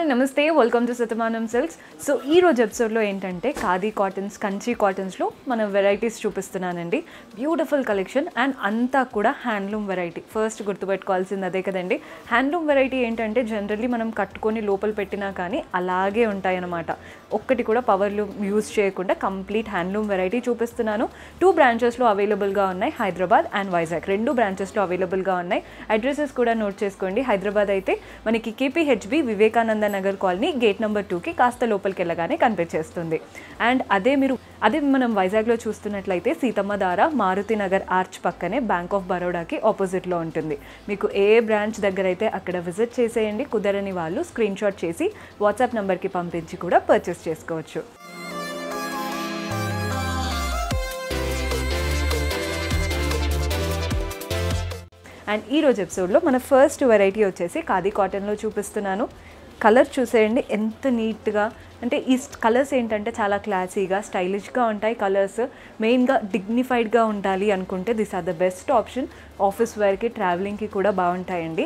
hi నమస్తే welcome to Satamanam silks so ఈ రోజు ఎపిసోడ్లో ఏంటంటే ఖాదీ కాటన్స్ కంచి కాటన్స్లో మన వెరైటీస్ చూపిస్తున్నానండి బ్యూటిఫుల్ కలెక్షన్ అండ్ అంతా కూడా హ్యాండ్లూమ్ వెరైటీ ఫస్ట్ గుర్తుపెట్టుకోవాల్సింది అదే కదండి హ్యాండ్లూమ్ వెరైటీ ఏంటంటే జనరల్లీ మనం కట్టుకొని లోపల పెట్టినా కానీ అలాగే ఉంటాయన్నమాట ఒక్కటి కూడా పవర్లు యూజ్ చేయకుండా కంప్లీట్ హ్యాండ్లూమ్ వెరైటీ చూపిస్తున్నాను టూ బ్రాంచెస్లో అవైలబుల్గా ఉన్నాయి హైదరాబాద్ అండ్ వైజాగ్ రెండు బ్రాంచెస్లో అవైలబుల్గా ఉన్నాయి అడ్రసెస్ కూడా నోట్ చేసుకోండి హైదరాబాద్ అయితే మనకి KPHB Vivekananda Nagar colony gate number టూకి కాస్త లోపలికి వెళ్ళగానే కనిపించేస్తుంది అండ్ అదే మీరు అదే మనం వైజాగ్లో చూస్తున్నట్లయితే సీతమ్మ దార మారుతి నగర్ ఆర్చ్ పక్కనే బ్యాంక్ ఆఫ్ బరోడాకి ఆపోజిట్లో ఉంటుంది మీకు ఏ బ్రాంచ్ దగ్గర అయితే అక్కడ విజిట్ చేసేయండి కుదరని వాళ్ళు స్క్రీన్ షాట్ చేసి వాట్సాప్ నెంబర్కి పంపించి కూడా పర్చేస్ చేసుకోవచ్చు అండ్ ఈ రోజు ఎపిసోడ్లో మన ఫస్ట్ వెరైటీ వచ్చేసి ఖాదీ కాటన్లో చూపిస్తున్నాను కలర్ చూసేయండి ఎంత నీట్గా అంటే ఈ కలర్స్ ఏంటంటే చాలా క్లాసీగా స్టైలిష్గా ఉంటాయి కలర్స్ మెయిన్గా డిగ్నిఫైడ్గా ఉండాలి అనుకుంటే this are the best option office వేర్కి ట్రావెలింగ్కి కూడా బాగుంటాయండి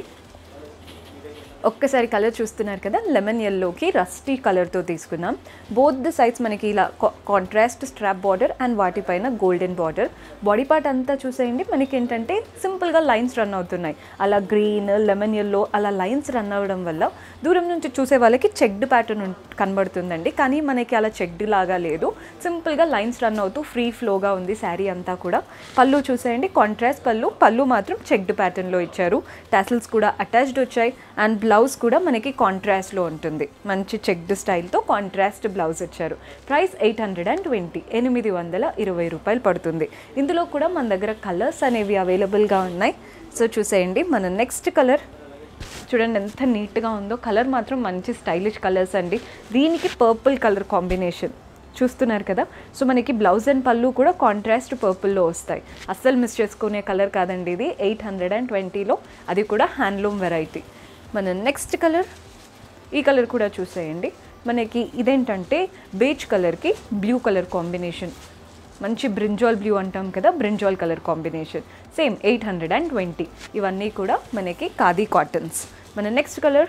ఒక్కసారి కలర్ చూస్తున్నారు కదా లెమన్ ఎల్లోకి రస్టీ కలర్తో తీసుకున్నాం బోత్ ద సైడ్స్ మనకి ఇలా కాంట్రాస్ట్ స్ట్రాప్ బార్డర్ అండ్ వాటిపైన గోల్డెన్ బార్డర్ బాడీ పార్ట్ అంతా చూసేయండి మనకి ఏంటంటే సింపుల్గా లైన్స్ రన్ అవుతున్నాయి అలా గ్రీన్ లెమన్ ఎల్లో అలా లైన్స్ రన్ అవ్వడం వల్ల దూరం నుంచి చూసే వాళ్ళకి చెక్డ్ ప్యాటర్న్ కనబడుతుందండి కానీ మనకి అలా చెక్డ్ లాగా లేదు సింపుల్గా లైన్స్ రన్ అవుతూ ఫ్రీ ఫ్లోగా ఉంది శారీ అంతా కూడా పళ్ళు చూసేయండి కాంట్రాస్ట్ పళ్ళు పళ్ళు మాత్రం చెక్డ్ ప్యాటర్న్లో ఇచ్చారు టాసిల్స్ కూడా అటాచ్డ్ వచ్చాయి అండ్ బ్లౌజ్ కూడా మనకి కాంట్రాస్ట్లో ఉంటుంది మంచి చెక్డ్ స్టైల్తో కాంట్రాస్ట్ బ్లౌజ్ ఇచ్చారు price eight hundred and twenty ఎనిమిది వందల ఇరవై రూపాయలు పడుతుంది ఇందులో కూడా మన దగ్గర కలర్స్ అనేవి అవైలబుల్గా ఉన్నాయి సో చూసేయండి మన నెక్స్ట్ కలర్ చూడండి ఎంత నీట్గా ఉందో కలర్ మాత్రం మంచి స్టైలిష్ కలర్స్ అండి దీనికి పర్పుల్ కలర్ కాంబినేషన్ చూస్తున్నారు కదా సో మనకి బ్లౌజ్ అండ్ పళ్ళు కూడా కాంట్రాస్ట్ పర్పుల్లో వస్తాయి అస్సలు మిస్ చేసుకునే కలర్ కాదండి ఇది ఎయిట్ హండ్రెడ్ అండ్ ట్వంటీలో అది కూడా హ్యాండ్లూమ్ వెరైటీ మన నెక్స్ట్ కలర్ ఈ కలర్ కూడా చూసేయండి మనకి ఇదేంటంటే బేజ్ కలర్కి బ్లూ కలర్ కాంబినేషన్ మంచి బ్రింజాల్ బ్లూ అంటాం కదా brinjal colour combination same eight hundred and twenty ఇవన్నీ కూడా మనకి ఖాదీ కాటన్స్ మన నెక్స్ట్ కలర్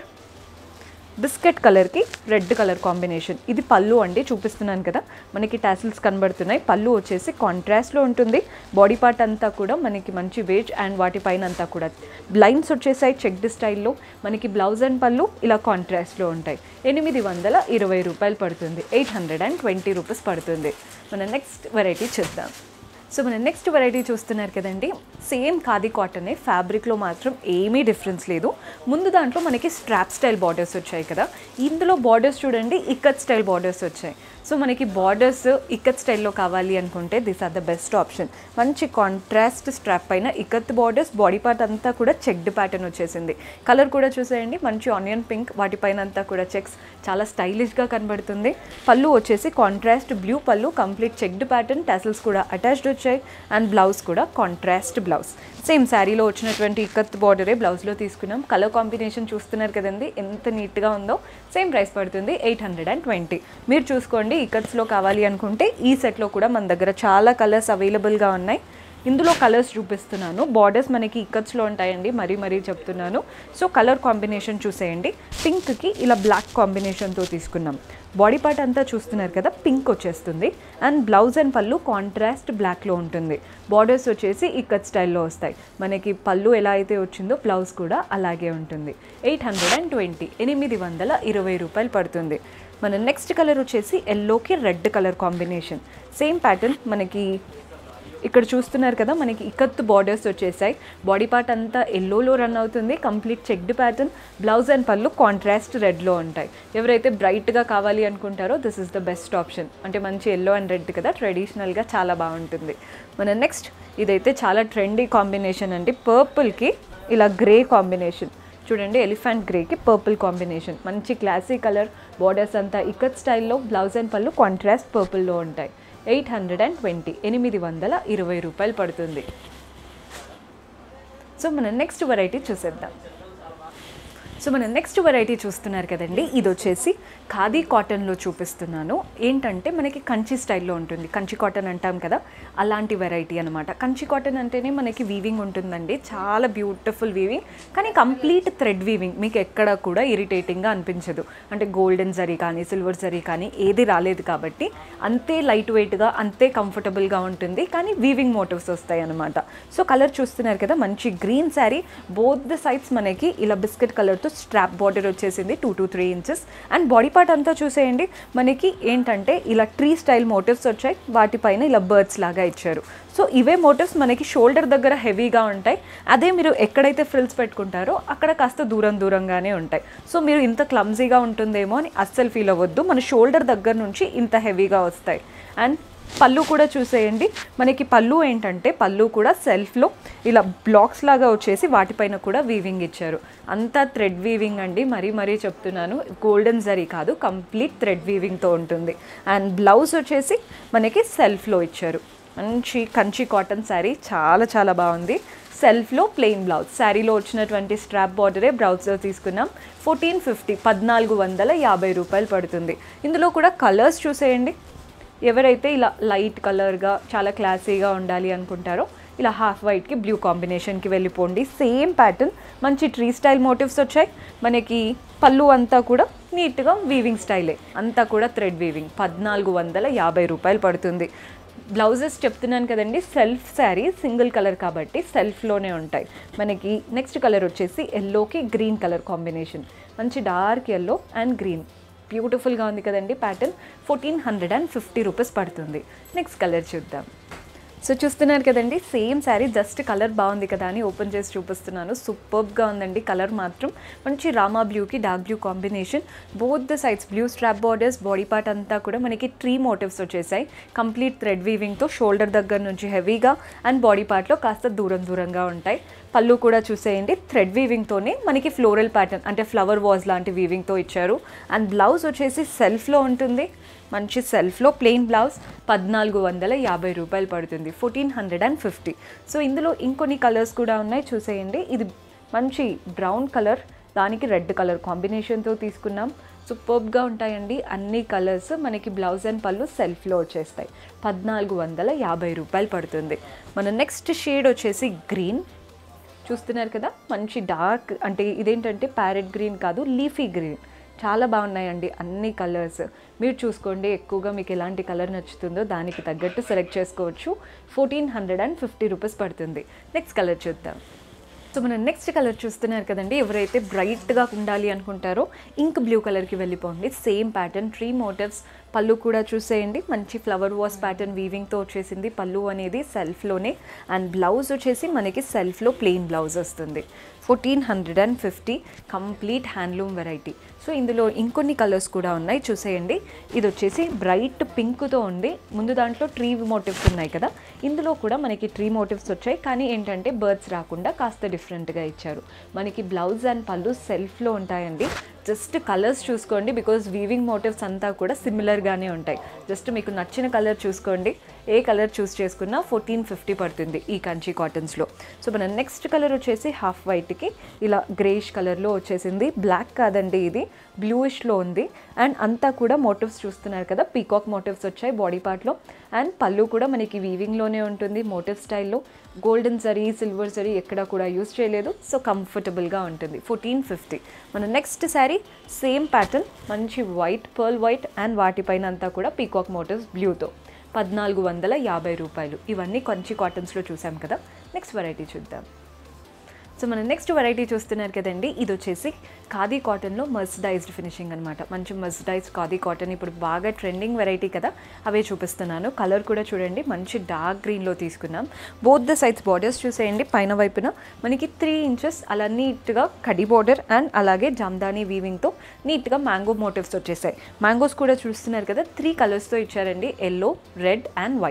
బిస్కెట్ కలర్కి రెడ్ కలర్ కాంబినేషన్ ఇది పళ్ళు అండి చూపిస్తున్నాను కదా మనకి టాసిల్స్ కనబడుతున్నాయి పళ్ళు వచ్చేసి కాంట్రాస్ట్లో ఉంటుంది బాడీ పార్ట్ అంతా కూడా మనకి మంచి వేజ్ అండ్ వాటిపైన అంతా కూడా లైన్స్ వచ్చేసాయి చెక్డ్ స్టైల్లో మనకి బ్లౌజ్ అండ్ పళ్ళు ఇలా కాంట్రాస్ట్లో ఉంటాయి ఎనిమిది వందల ఇరవై రూపాయలు పడుతుంది eight hundred and twenty rupees పడుతుంది మన నెక్స్ట్ వెరైటీ చూద్దాం సో మన నెక్స్ట్ వెరైటీ చూస్తున్నారు కదండి సేమ్ ఖాదీ కాటనే ఫ్యాబ్రిక్లో మాత్రం ఏమీ డిఫరెన్స్ లేదు ముందు దాంట్లో మనకి స్ట్రాప్ స్టైల్ బార్డర్స్ వచ్చాయి కదా ఇందులో బార్డర్స్ చూడండి ఇక్కత్ స్టైల్ బార్డర్స్ వచ్చాయి సో మనకి బార్డర్స్ ఇక్కత్ స్టైల్లో కావాలి అనుకుంటే this are the best option మంచి కాంట్రాస్ట్ స్ట్రాప్ పైన ఇక్కత్ బార్డర్స్ బాడీ పార్ట్ అంతా కూడా చెక్డ్ ప్యాటర్న్ వచ్చేసింది కలర్ కూడా చూసేయండి మంచి ఆనియన్ పింక్ వాటిపైన అంతా కూడా చెక్స్ చాలా స్టైలిష్గా కనబడుతుంది పళ్ళు వచ్చేసి కాంట్రాస్ట్ బ్లూ పళ్ళు కంప్లీట్ చెక్డ్ ప్యాటర్న్ టాసిల్స్ కూడా అటాచ్డ్ వచ్చాయి అండ్ బ్లౌజ్ కూడా కాంట్రాస్ట్ బ్లౌజ్ సేమ్ శారీలో వచ్చినటువంటి ఇక్కత్ బార్డరే బ్లౌజ్లో తీసుకున్నాం కలర్ కాంబినేషన్ చూస్తున్నారు కదండి ఎంత నీట్గా ఉందో సేమ్ ప్రైస్ పడుతుంది ఎయిట్ హండ్రెడ్ అండ్ ట్వంటీ మీరు చూసుకోండి ఇక్కత్స్లో కావాలి అనుకుంటే ఈ సెట్లో కూడా మన దగ్గర చాలా కలర్స్ అవైలబుల్గా ఉన్నాయి ఇందులో కలర్స్ చూపిస్తున్నాను బార్డర్స్ మనకి ఇక్కత్స్లో ఉంటాయండి మరీ మరీ చెప్తున్నాను సో కలర్ కాంబినేషన్ చూసేయండి పింక్కి ఇలా బ్లాక్ కాంబినేషన్తో తీసుకున్నాం బాడీ పార్ట్ అంతా చూస్తున్నారు కదా పింక్ వచ్చేస్తుంది అండ్ బ్లౌజ్ అండ్ పళ్ళు కాంట్రాస్ట్ బ్లాక్లో ఉంటుంది బార్డర్స్ వచ్చేసి ఇక్కత్ స్టైల్లో వస్తాయి మనకి పళ్ళు ఎలా అయితే వచ్చిందో బ్లౌజ్ కూడా అలాగే ఉంటుంది ఎయిట్ హండ్రెడ్ అండ్ ట్వంటీ ఎనిమిది వందల ఇరవై రూపాయలు పడుతుంది మన నెక్స్ట్ కలర్ వచ్చేసి ఎల్లోకి red colour combination same pattern మనకి ఇక్కడ చూస్తున్నారు కదా మనకి ఇకత్తు బార్డర్స్ వచ్చేసాయి బాడీ పార్ట్ అంతా ఎల్లోలో రన్ అవుతుంది complete checked pattern blouse and పళ్ళు కాంట్రాస్ట్ రెడ్లో ఉంటాయి ఎవరైతే బ్రైట్గా కావాలి అనుకుంటారో this is the best option అంటే మంచి ఎల్లో అండ్ రెడ్ కదా ట్రెడిషనల్గా చాలా బాగుంటుంది మన నెక్స్ట్ ఇదైతే చాలా ట్రెండీ కాంబినేషన్ అండి పర్పుల్కి ఇలా గ్రే కాంబినేషన్ చూడండి ఎలిఫెంట్ గ్రేకి పర్పుల్ కాంబినేషన్ మంచి క్లాసీ కలర్ బార్డర్స్ అంతా ఇకత్ స్టైల్లో బ్లౌజ్ అండ్ పళ్ళు కాంట్రాస్ట్ పర్పుల్లో ఉంటాయి ఎయిట్ హండ్రెడ్ అండ్ ట్వంటీ ఎనిమిది వందల ఇరవై రూపాయలు పడుతుంది సో మన నెక్స్ట్ వెరైటీ చూసేద్దాం సో మనం నెక్స్ట్ వెరైటీ చూస్తున్నారు కదండి ఇది వచ్చేసి ఖాదీ కాటన్లో చూపిస్తున్నాను ఏంటంటే మనకి కంచి స్టైల్లో ఉంటుంది కంచి కాటన్ అంటాం కదా అలాంటి వెరైటీ అనమాట కంచి కాటన్ అంటేనే మనకి వీవింగ్ ఉంటుందండి చాలా బ్యూటిఫుల్ వీవింగ్ కానీ కంప్లీట్ థ్రెడ్ వీవింగ్ మీకు ఎక్కడ కూడా ఇరిటేటింగ్గా అనిపించదు అంటే గోల్డెన్ జరీ కానీ సిల్వర్ జరీ కానీ ఏది రాలేదు కాబట్టి అంతే లైట్ వెయిట్గా అంతే కంఫర్టబుల్గా ఉంటుంది కానీ వీవింగ్ మోటివ్స్ వస్తాయి అనమాట సో కలర్ చూస్తున్నారు కదా మంచి green sari both the sides మనకి ఇలా బిస్కెట్ కలర్తో స్ట్రాప్ బార్డర్ వచ్చేసింది two to three inches and body part అంతా చూసేయండి మనకి ఏంటంటే ఇలా ట్రీ స్టైల్ మోటివ్స్ వచ్చాయి వాటిపైన ఇలా బర్డ్స్ లాగా ఇచ్చారు సో ఇవే మోటివ్స్ మనకి షోల్డర్ దగ్గర హెవీగా ఉంటాయి అదే మీరు ఎక్కడైతే ఫ్రిల్స్ పెట్టుకుంటారో అక్కడ కాస్త దూరం దూరంగానే ఉంటాయి సో మీరు ఇంత క్లమ్జీగా ఉంటుందేమో అని అస్సలు ఫీల్ అవ్వద్దు మన షోల్డర్ దగ్గర నుంచి ఇంత హెవీగా వస్తాయి అండ్ పళ్ళు కూడా చూసేయండి మనకి పళ్ళు ఏంటంటే పళ్ళు కూడా సెల్ఫ్లో ఇలా బ్లాక్స్ లాగా వచ్చేసి వాటిపైన కూడా వీవింగ్ ఇచ్చారు అంతా థ్రెడ్ వీవింగ్ అండి మరీ మరీ చెప్తున్నాను గోల్డెన్ జరీ కాదు కంప్లీట్ థ్రెడ్ వీవింగ్తో ఉంటుంది అండ్ బ్లౌజ్ వచ్చేసి మనకి సెల్ఫ్లో ఇచ్చారు మంచి కంచి కాటన్ శారీ చాలా చాలా బాగుంది సెల్ఫ్లో ప్లెయిన్ బ్లౌజ్ శారీలో వచ్చినటువంటి స్ట్రాప్ బార్డరే బ్లౌజ్లో తీసుకున్నాం ఫోర్టీన్ ఫిఫ్టీ పద్నాలుగు వందల యాభై రూపాయలు పడుతుంది ఇందులో కూడా కలర్స్ చూసేయండి ఎవరైతే ఇలా లైట్ కలర్గా చాలా క్లాసీగా ఉండాలి అనుకుంటారో ఇలా హాఫ్ వైట్కి బ్లూ కాంబినేషన్కి వెళ్ళిపోండి సేమ్ ప్యాటర్న్ మంచి ట్రీ స్టైల్ మోటివ్స్ వచ్చాయి మనకి పళ్ళు అంతా కూడా నీట్గా వీవింగ్ స్టైలే అంతా కూడా థ్రెడ్ వీవింగ్ పద్నాలుగు వందల యాభై రూపాయలు పడుతుంది బ్లౌజెస్ చెప్తున్నాను కదండి సెల్ఫ్ శారీ సింగిల్ కలర్ కాబట్టి సెల్ఫ్లోనే ఉంటాయి మనకి నెక్స్ట్ కలర్ వచ్చేసి ఎల్లోకి గ్రీన్ కలర్ కాంబినేషన్ మంచి డార్క్ ఎల్లో అండ్ గ్రీన్ బ్యూటిఫుల్గా ఉంది కదండి pattern fourteen hundred and fifty rupees పడుతుంది నెక్స్ట్ కలర్ చూద్దాం సో చూస్తున్నారు కదండి సేమ్ శారీ జస్ట్ కలర్ బాగుంది కదా అని ఓపెన్ చేసి చూపిస్తున్నాను సూపర్గా ఉందండి కలర్ మాత్రం మంచి రామా బ్లూకి dark blue combination both the sides blue strap borders body part అంతా కూడా మనకి ట్రీ మోటివ్స్ వచ్చేసాయి కంప్లీట్ థ్రెడ్ వీవింగ్తో షోల్డర్ దగ్గర నుంచి హెవీగా అండ్ బాడీ పార్ట్లో కాస్త దూరం దూరంగా ఉంటాయి పళ్ళు కూడా చూసేయండి థ్రెడ్ వీవింగ్తోనే మనకి ఫ్లోరల్ ప్యాటర్న్ అంటే ఫ్లవర్ వాజ్ లాంటి వీవింగ్తో ఇచ్చారు అండ్ బ్లౌజ్ వచ్చేసి సెల్ఫ్లో ఉంటుంది మంచి సెల్ఫ్లో ప్లెయిన్ బ్లౌజ్ పద్నాలుగు వందల యాభై రూపాయలు పడుతుంది fourteen hundred and fifty so ఇందులో ఇంకొన్ని కలర్స్ కూడా ఉన్నాయి చూసేయండి ఇది మంచి బ్రౌన్ కలర్ దానికి రెడ్ కలర్ కాంబినేషన్తో తీసుకున్నాం సూపర్బ్గా ఉంటాయండి అన్ని కలర్స్ మనకి బ్లౌజ్ అండ్ పళ్ళు సెల్ఫ్లో వచ్చేస్తాయి పద్నాలుగు వందల యాభై రూపాయలు పడుతుంది మన నెక్స్ట్ షేడ్ వచ్చేసి గ్రీన్ చూస్తున్నారు కదా మంచి డార్క్ అంటే ఇదేంటంటే ప్యారెట్ గ్రీన్ కాదు లీఫీ గ్రీన్ చాలా బాగున్నాయండి అన్ని కలర్స్ మీరు చూసుకోండి ఎక్కువగా మీకు ఎలాంటి కలర్ నచ్చుతుందో దానికి తగ్గట్టు సెలెక్ట్ చేసుకోవచ్చు fourteen hundred and fifty rupees పడుతుంది నెక్స్ట్ కలర్ చూద్దాం సో మనం నెక్స్ట్ కలర్ చూస్తున్నారు కదండి ఎవరైతే బ్రైట్గా ఉండాలి అనుకుంటారో ఇంక్ బ్లూ కలర్కి వెళ్ళిపోండి సేమ్ ప్యాటర్న్ ట్రీ మోటివ్స్ పళ్ళు కూడా చూసేయండి మంచి ఫ్లవర్ వాస్ ప్యాటర్న్ వీవింగ్తో వచ్చేసింది పళ్ళు అనేది సెల్ఫ్లోనే అండ్ బ్లౌజ్ వచ్చేసి మనకి సెల్ఫ్లో ప్లెయిన్ బ్లౌజ్ వస్తుంది fourteen hundred and fifty complete handloom variety so ఇందులో ఇంకొన్ని కలర్స్ కూడా ఉన్నాయి చూసేయండి ఇది వచ్చేసి బ్రైట్ పింక్తో ఉంది ముందు దాంట్లో ట్రీ మోటివ్స్ ఉన్నాయి కదా ఇందులో కూడా మనకి ట్రీ మోటివ్స్ వచ్చాయి కానీ ఏంటంటే బర్డ్స్ రాకుండా కాస్త డిఫరెంట్గా ఇచ్చారు మనకి బ్లౌజ్ అండ్ పళ్ళు సెల్ఫ్లో ఉంటాయండి జస్ట్ కలర్స్ చూసుకోండి బికాజ్ వీవింగ్ మోటివ్స్ అంతా కూడా సిమిలర్గానే ఉంటాయి జస్ట్ మీకు నచ్చిన కలర్ చూసుకోండి ఏ కలర్ చూస్ చేసుకున్నా ఫోర్టీన్ ఫిఫ్టీ పడుతుంది ఈ కంచి కాటన్స్లో సో మన నెక్స్ట్ కలర్ వచ్చేసి హాఫ్ వైట్కి ఇలా గ్రేష్ కలర్లో వచ్చేసింది బ్లాక్ కాదండి ఇది బ్లూయిష్లో ఉంది అండ్ అంతా కూడా మోటివ్స్ చూస్తున్నారు కదా పీకాక్ మోటివ్స్ వచ్చాయి బాడీ పార్ట్లో అండ్ పళ్ళు కూడా మనకి వీవింగ్లోనే ఉంటుంది మోటివ్ స్టైల్లో గోల్డెన్ జరీ సిల్వర్ జరీ ఎక్కడ కూడా యూస్ చేయలేదు సో కంఫర్టబుల్గా ఉంటుంది ఫోర్టీన్ ఫిఫ్టీ మన నెక్స్ట్ శారీ సేమ్ ప్యాటర్న్ మంచి వైట్ పర్ల్ వైట్ అండ్ వాటిపైన అంతా కూడా పీకాక్ మోటివ్స్ బ్లూతో పద్నాలుగు వందల యాభై రూపాయలు ఇవన్నీ కొంచి కాటన్స్లో చూసాం కదా నెక్స్ట్ వెరైటీ చూద్దాం సో మనం నెక్స్ట్ వెరైటీ చూస్తున్నారు కదండి ఇది వచ్చేసి ఖాదీ కాటన్లో మర్సిడైజ్డ్ ఫినిషింగ్ అనమాట మంచి మర్సిడైజ్డ్ ఖాదీ కాటన్ ఇప్పుడు బాగా ట్రెండింగ్ వెరైటీ కదా అవే చూపిస్తున్నాను కలర్ కూడా చూడండి మంచి డార్క్ గ్రీన్లో తీసుకున్నాం బోత్ ద సైడ్స్ బార్డర్స్ చూసేయండి పైన వైపున మనకి త్రీ ఇంచెస్ అలా నీట్గా కడి బార్డర్ అండ్ అలాగే జామ్దానీ వీవింగ్తో నీట్గా మ్యాంగో మోటివ్స్ వచ్చేసాయి మ్యాంగోస్ కూడా చూస్తున్నారు కదా త్రీ కలర్స్తో ఇచ్చారండి ఎల్లో రెడ్ అండ్ వైట్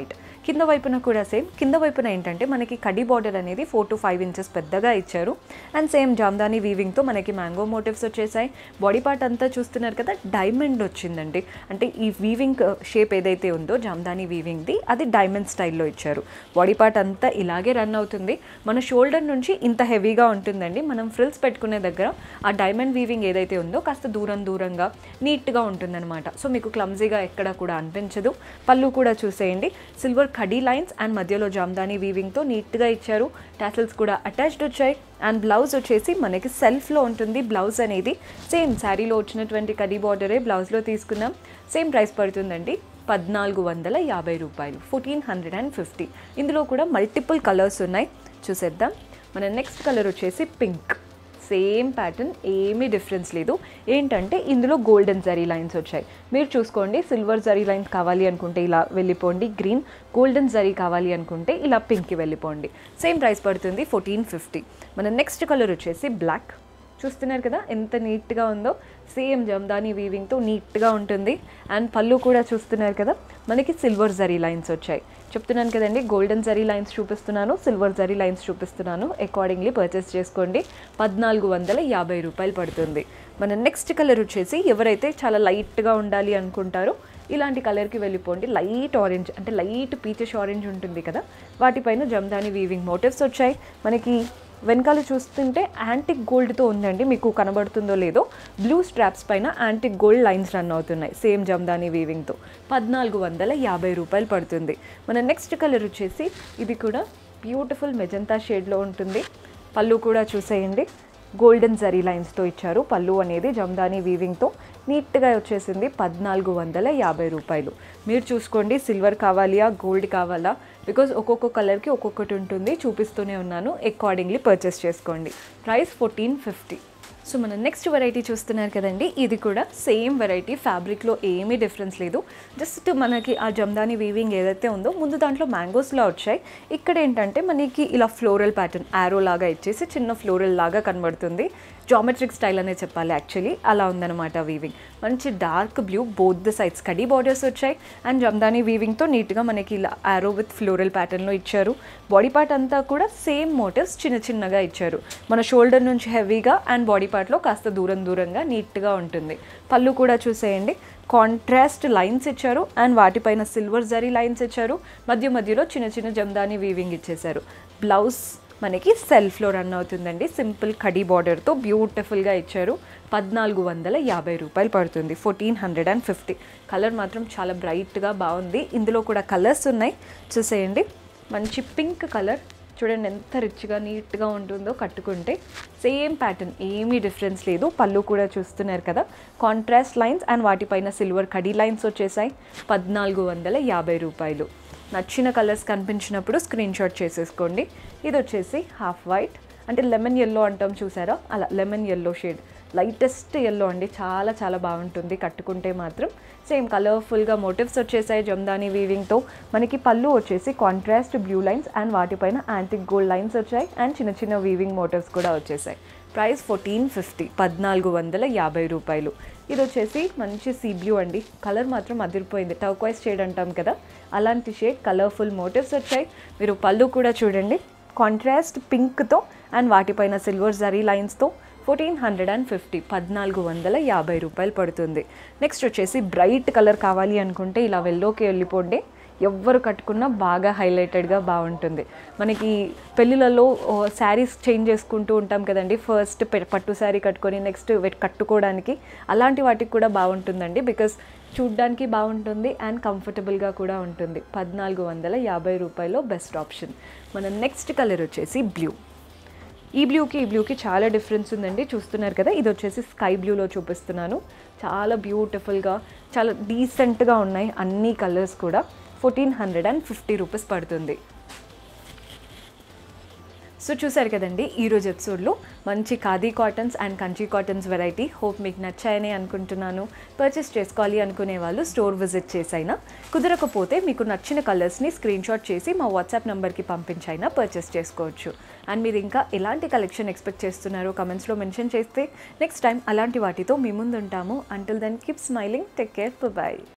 కింద వైపున కూడా సేమ్ కింద వైపున ఏంటంటే మనకి కడి బార్డర్ అనేది ఫోర్ టు ఫైవ్ ఇంచెస్ పెద్దగా ఇచ్చారు అండ్ సేమ్ జామ్దాని వీవింగ్తో మనకి మ్యాంగో మోటివ్స్ వచ్చేసాయి బాడీ పార్ట్ అంతా చూస్తున్నారు కదా డైమండ్ వచ్చిందండి అంటే ఈ వీవింగ్ షేప్ ఏదైతే ఉందో జామ్దాని వీవింగ్ది అది డైమండ్ స్టైల్లో ఇచ్చారు బాడీ పార్ట్ అంతా ఇలాగే రన్ అవుతుంది మన షోల్డర్ నుంచి ఇంత హెవీగా ఉంటుందండి మనం ఫ్రిల్స్ పెట్టుకునే దగ్గర ఆ డైమండ్ వీవింగ్ ఏదైతే ఉందో కాస్త దూరం దూరంగా నీట్గా ఉంటుందన్నమాట సో మీకు క్లమ్జీగా ఎక్కడ కూడా అనిపించదు పళ్ళు కూడా చూసేయండి సిల్వర్ కడీ లైన్స్ అండ్ మధ్యలో జామ్దాని వీవింగ్తో నీట్గా ఇచ్చారు టాసిల్స్ కూడా అటాచ్డ్ వచ్చాయి అండ్ బ్లౌజ్ వచ్చేసి మనకి సెల్ఫ్లో ఉంటుంది బ్లౌజ్ అనేది సేమ్ శారీలో వచ్చినటువంటి కడీ బార్డరే బ్లౌజ్లో తీసుకున్నాం సేమ్ ప్రైస్ పడుతుందండి పద్నాలుగు వందల యాభై రూపాయలు ఫోర్టీన్ హండ్రెడ్ అండ్ ఫిఫ్టీ ఇందులో కూడా మల్టిపుల్ కలర్స్ ఉన్నాయి చూసేద్దాం మన నెక్స్ట్ కలర్ వచ్చేసి పింక్ సేమ్ ప్యాటర్న్ ఏమీ డిఫరెన్స్ లేదు ఏంటంటే ఇందులో గోల్డెన్ జరీ లైన్స్ వచ్చాయి మీరు చూసుకోండి సిల్వర్ జరీ లైన్స్ కావాలి అనుకుంటే ఇలా వెళ్ళిపోండి గ్రీన్ గోల్డెన్ జరీ కావాలి అనుకుంటే ఇలా పింక్కి వెళ్ళిపోండి సేమ్ ప్రైస్ పడుతుంది ఫోర్టీన్ ఫిఫ్టీ మన నెక్స్ట్ కలర్ వచ్చేసి బ్లాక్ చూస్తున్నారు కదా ఎంత నీట్గా ఉందో సేమ్ జమ్దాని వీవింగ్తో నీట్గా ఉంటుంది అండ్ పళ్ళు కూడా చూస్తున్నారు కదా మనకి సిల్వర్ జరీ లైన్స్ వచ్చాయి చెప్తున్నాను కదండి గోల్డెన్ జరీ లైన్స్ చూపిస్తున్నాను సిల్వర్ జరీ లైన్స్ చూపిస్తున్నాను అకార్డింగ్లీ పర్చేస్ చేసుకోండి పద్నాలుగు వందల యాభై రూపాయలు పడుతుంది మన నెక్స్ట్ కలర్ వచ్చేసి ఎవరైతే చాలా లైట్గా ఉండాలి అనుకుంటారో ఇలాంటి కలర్కి వెళ్ళిపోండి లైట్ ఆరెంజ్ అంటే లైట్ పీచెస్ ఆరెంజ్ ఉంటుంది కదా వాటిపైన జమ్దాని వీవింగ్ మోటివ్స్ వచ్చాయి మనకి వెనకాల చూస్తుంటే యాంటిక్ గోల్డ్తో ఉందండి మీకు కనబడుతుందో లేదో బ్లూ స్ట్రాప్స్ పైన యాంటిక్ గోల్డ్ లైన్స్ రన్ అవుతున్నాయి సేమ్ జమ్దాని వీవింగ్తో పద్నాలుగు వందల యాభై రూపాయలు పడుతుంది మన నెక్స్ట్ కలర్ వచ్చేసి ఇది కూడా బ్యూటిఫుల్ మెజంతా షేడ్లో ఉంటుంది పళ్ళు కూడా చూసేయండి గోల్డెన్ జరీ లైన్స్తో ఇచ్చారు పళ్ళు అనేది జమ్దాని వీవింగ్తో నీట్గా వచ్చేసింది పద్నాలుగు వందల యాభై రూపాయలు మీరు చూసుకోండి సిల్వర్ కావాలియా గోల్డ్ కావాలా బికాజ్ ఒక్కొక్క కలర్కి ఒక్కొక్కటి ఉంటుంది చూపిస్తూనే ఉన్నాను అకార్డింగ్లీ పర్చేస్ చేసుకోండి ప్రైస్ ఫోర్టీన్ ఫిఫ్టీ సో మన నెక్స్ట్ వెరైటీ చూస్తున్నారు కదండి ఇది కూడా సేమ్ వెరైటీ ఫ్యాబ్రిక్లో ఏమీ డిఫరెన్స్ లేదు జస్ట్ మనకి ఆ జమ్దాని వీవింగ్ ఏదైతే ఉందో ముందు దాంట్లో మ్యాంగోస్లా వచ్చాయి ఇక్కడ ఏంటంటే మనకి ఇలా ఫ్లోరల్ ప్యాటర్న్ యారో లాగా ఇచ్చేసి చిన్న ఫ్లోరల్ లాగా కనబడుతుంది జామెట్రిక్ స్టైల్ అనే చెప్పాలి యాక్చువల్లీ అలా ఉందన్నమాట వీవింగ్ మంచి dark blue both the sides కడీ బార్డర్స్ వచ్చాయి అండ్ జమ్దాని వీవింగ్తో నీట్గా మనకి ఇలా యారో విత్ ఫ్లోరల్ ప్యాటర్న్లో ఇచ్చారు బాడీ పార్ట్ అంతా కూడా సేమ్ మోటివ్స్ చిన్న చిన్నగా ఇచ్చారు మన షోల్డర్ నుంచి హెవీగా అండ్ బాడీ పార్ట్లో కాస్త దూరం దూరంగా నీట్గా ఉంటుంది పళ్ళు కూడా చూసేయండి కాంట్రాస్ట్ లైన్స్ ఇచ్చారు అండ్ వాటిపైన సిల్వర్ జరీ లైన్స్ ఇచ్చారు మధ్య మధ్యలో చిన్న చిన్న జమ్దాని వీవింగ్ ఇచ్చేశారు బ్లౌజ్ మనకి సెల్ఫ్లో రన్ అవుతుందండి సింపుల్ కడీ బార్డర్తో బ్యూటిఫుల్గా ఇచ్చారు పద్నాలుగు వందల యాభై రూపాయలు పడుతుంది fourteen hundred and fifty colour మాత్రం చాలా బ్రైట్గా బాగుంది ఇందులో కూడా కలర్స్ ఉన్నాయి చూసేయండి మంచి పింక్ కలర్ చూడండి ఎంత రిచ్గా నీట్గా ఉంటుందో కట్టుకుంటే సేమ్ ప్యాటర్న్ ఏమీ డిఫరెన్స్ లేదు పళ్ళు కూడా చూస్తున్నారు కదా కాంట్రాస్ట్ లైన్స్ అండ్ వాటిపైన సిల్వర్ కడీ లైన్స్ వచ్చేసాయి పద్నాలుగు వందల యాభై రూపాయలు నచ్చిన కలర్స్ కనిపించినప్పుడు స్క్రీన్ షాట్ చేసేసుకోండి ఇది వచ్చేసి హాఫ్ వైట్ అంటే లెమన్ ఎల్లో అంటాం చూసారా అలా lemon yellow shade lightest yellow అండి చాలా చాలా బాగుంటుంది కట్టుకుంటే మాత్రం సేమ్ కలర్ఫుల్గా మోటివ్స్ వచ్చేసాయి జమ్దాని వీవింగ్తో మనకి పళ్ళు వచ్చేసి కాంట్రాస్ట్ బ్లూ లైన్స్ అండ్ వాటిపైన యాంటిక్ గోల్డ్ లైన్స్ వచ్చాయి అండ్ చిన్న చిన్న వీవింగ్ మోటివ్స్ కూడా వచ్చేసాయి ప్రైస్ ఫోర్టీన్ ఫిఫ్టీ పద్నాలుగు వందల యాభై రూపాయలు ఇది వచ్చేసి మంచి సీ బ్లూ అండి కలర్ మాత్రం అదిరిపోయింది టర్క్వైస్ షేడ్ అంటాం కదా అలాంటి షేడ్ కలర్ఫుల్ మోటివ్స్ వచ్చాయి మీరు పళ్ళు కూడా చూడండి కాంట్రాస్ట్ పింక్తో అండ్ వాటిపైన సిల్వర్ జరీ లైన్స్తో ఫోర్టీన్ హండ్రెడ్ అండ్ ఫిఫ్టీ పద్నాలుగు వందల యాభై రూపాయలు పడుతుంది నెక్స్ట్ వచ్చేసి బ్రైట్ కలర్ కావాలి అనుకుంటే ఇలా వెల్లోకి వెళ్ళిపోండి ఎవ్వరు కట్టుకున్నా బాగా హైలైటెడ్గా బాగుంటుంది మనకి పెళ్ళిళ్ళలో శారీస్ చేంజ్ చేసుకుంటూ ఉంటాం కదండి ఫస్ట్ పట్టు శారీ కట్టుకొని నెక్స్ట్ కట్టుకోవడానికి అలాంటి వాటికి కూడా బాగుంటుందండి బికాస్ చూడ్డానికి బాగుంటుంది అండ్ కంఫర్టబుల్గా కూడా ఉంటుంది పద్నాలుగు వందల యాభై రూపాయలు బెస్ట్ ఆప్షన్ మన నెక్స్ట్ కలర్ వచ్చేసి బ్లూ ఈ బ్లూకి ఈ బ్లూకి చాలా డిఫరెన్స్ ఉందండి చూస్తున్నారు కదా ఇది వచ్చేసి స్కై బ్లూలో చూపిస్తున్నాను చాలా బ్యూటిఫుల్గా చాలా డీసెంట్గా ఉన్నాయి అన్ని కలర్స్ కూడా fourteen hundred and fifty rupees పడుతుంది సో చూసారు కదండి ఈరోజు ఎపిసోడ్లో మంచి khadi cottons and Kanchi cottons variety hope మీకు నచ్చాయని అనుకుంటున్నాను పర్చేస్ చేసుకోవాలి అనుకునే వాళ్ళు స్టోర్ విజిట్ చేసైనా కుదరకపోతే మీకు నచ్చిన కలర్స్ని స్క్రీన్ షాట్ చేసి మా వాట్సాప్ నెంబర్కి పంపించైనా పర్చేస్ చేసుకోవచ్చు అండ్ మీరు ఇంకా ఎలాంటి కలెక్షన్ ఎక్స్పెక్ట్ చేస్తున్నారో కమెంట్స్లో మెన్షన్ చేస్తే నెక్స్ట్ టైం అలాంటి వాటితో మీ ముందు ఉంటాము until then keep smiling take care bye